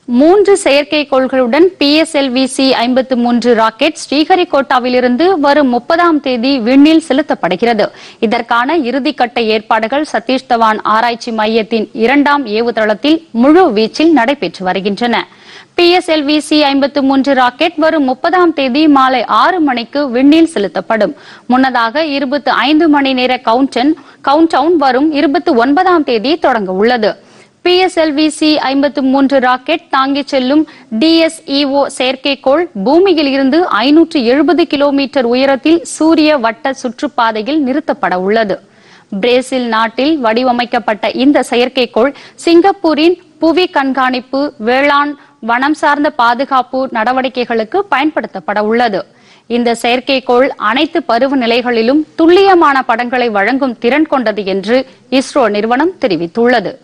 மூன்று செயற்கைக்கோள்களுடன் பிஎஸ்எல்விசி ஐம்பத்து மூன்று ராக்கெட் ஸ்ரீஹரிகோட்டாவிலிருந்து வரும் முப்பதாம் தேதி விண்ணில் செலுத்தப்படுகிறது இதற்கான இறுதிக்கட்ட ஏற்பாடுகள் சதீஷ் தவான் ஆராய்ச்சி மையத்தின் இரண்டாம் ஏவுதளத்தில் முழு வீச்சில் நடைபெற்று வருகின்றன பிஎஸ்எல்விசி ஐம்பத்து மூன்று ராக்கெட் வரும் முப்பதாம் தேதி மாலை ஆறு மணிக்கு விண்ணில் செலுத்தப்படும் முன்னதாக இருபத்தி ஐந்து மணி நேர கவுண்டன் கவுண்டவுன் வரும் இருபத்தி ஒன்பதாம் தேதி தொடங்க உள்ளது பிஎஸ்எல்விசி ஐம்பத்து மூன்று ராக்கெட் தாங்கிச் செல்லும் டிஎஸ்இஓ செயற்கைக்கோள் பூமியில் இருந்து ஐநூற்று எழுபது கிலோமீட்டர் உயரத்தில் சூரிய வட்ட சுற்றுப்பாதையில் நிறுத்தப்பட உள்ளது பிரேசில் நாட்டில் வடிவமைக்கப்பட்ட இந்த செயற்கைக்கோள் சிங்கப்பூரின் புவி கண்காணிப்பு வேளாண் வனம் சார்ந்த பாதுகாப்பு நடவடிக்கைகளுக்கு பயன்படுத்தப்பட உள்ளது இந்த செயற்கைக்கோள் அனைத்து பருவநிலைகளிலும் துல்லியமான படங்களை வழங்கும் திறன் கொண்டது என்று இஸ்ரோ நிறுவனம் தெரிவித்துள்ளது